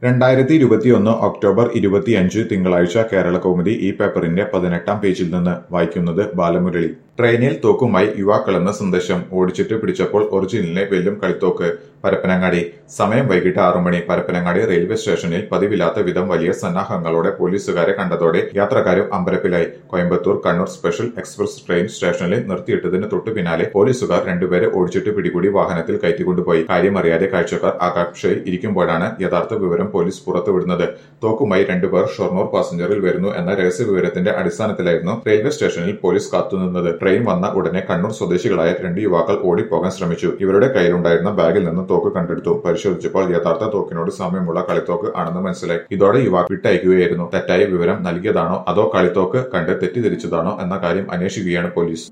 രണ്ടായിരത്തി ഇരുപത്തിയൊന്ന് ഒക്ടോബർ ഇരുപത്തിയഞ്ച് തിങ്കളാഴ്ച കേരള കൗമുദി ഈ പേപ്പറിന്റെ പതിനെട്ടാം പേജിൽ നിന്ന് വായിക്കുന്നത് ബാലമുരളി ട്രെയിനിൽ തോക്കുമായി യുവാക്കളെന്ന സന്ദേശം ഓടിച്ചിട്ട് പിടിച്ചപ്പോൾ ഒറിജിനലിനെ വെല്ലും കളിത്തോക്ക് പരപ്പനങ്ങാടി സമയം വൈകിട്ട് ആറു മണി പരപ്പനങ്ങാടി റെയിൽവേ സ്റ്റേഷനിൽ പതിവില്ലാത്ത വിധം വലിയ സന്നാഹങ്ങളോടെ പോലീസുകാരെ കണ്ടതോടെ യാത്രക്കാരും അമ്പരപ്പിലായി Coimbatore Kannur special express train സ്റ്റേഷനിൽ നിർത്തിയിട്ടതിന് തൊട്ടു പിന്നാലെ പോലീസുകാർ രണ്ടുപേരെ ഓടിച്ചിട്ട് പിടികൂടി വാഹനത്തിൽ കയറ്റിക്കൊണ്ടുപോയി കാര്യമറിയാതെ കാഴ്ചക്കാർ ആകാംക്ഷയിൽ ഇരിക്കുമ്പോഴാണ് യഥാർത്ഥ വിവരം പോലീസ് പുറത്തുവിടുന്നത് തോക്കുമായി രണ്ടുപേർ ഷൊർണൂർ പാസഞ്ചറിൽ വരുന്നു എന്ന രഹസ്യ വിവരത്തിന്റെ അടിസ്ഥാനത്തിലായിരുന്നു റെയിൽവേ സ്റ്റേഷനിൽ പോലീസ് കാത്തുനിന്നത് ട്രെയിൻ വന്ന ഉടനെ കണ്ണൂർ സ്വദേശികളായ രണ്ട് യുവാക്കൾ ഓടിപ്പോകാൻ ശ്രമിച്ചു ഇവരുടെ കയ്യിലുണ്ടായിരുന്ന ബാഗിൽ നിന്ന് തോക്ക് കണ്ടെടുത്തു പരിശോധിച്ചപ്പോൾ യഥാർത്ഥ തോക്കിനോട് സാമ്യമുള്ള കളിത്തോക്ക് ആണെന്ന് മനസ്സിലായി ഇതോടെ യുവാക്കൾ വിട്ടയക്കുകയായിരുന്നു തെറ്റായ വിവരം നൽകിയതാണോ അതോ കളിത്തോക്ക് കണ്ട് തെറ്റിദ്ധരിച്ചതാണോ എന്ന കാര്യം അന്വേഷിക്കുകയാണ് പോലീസ്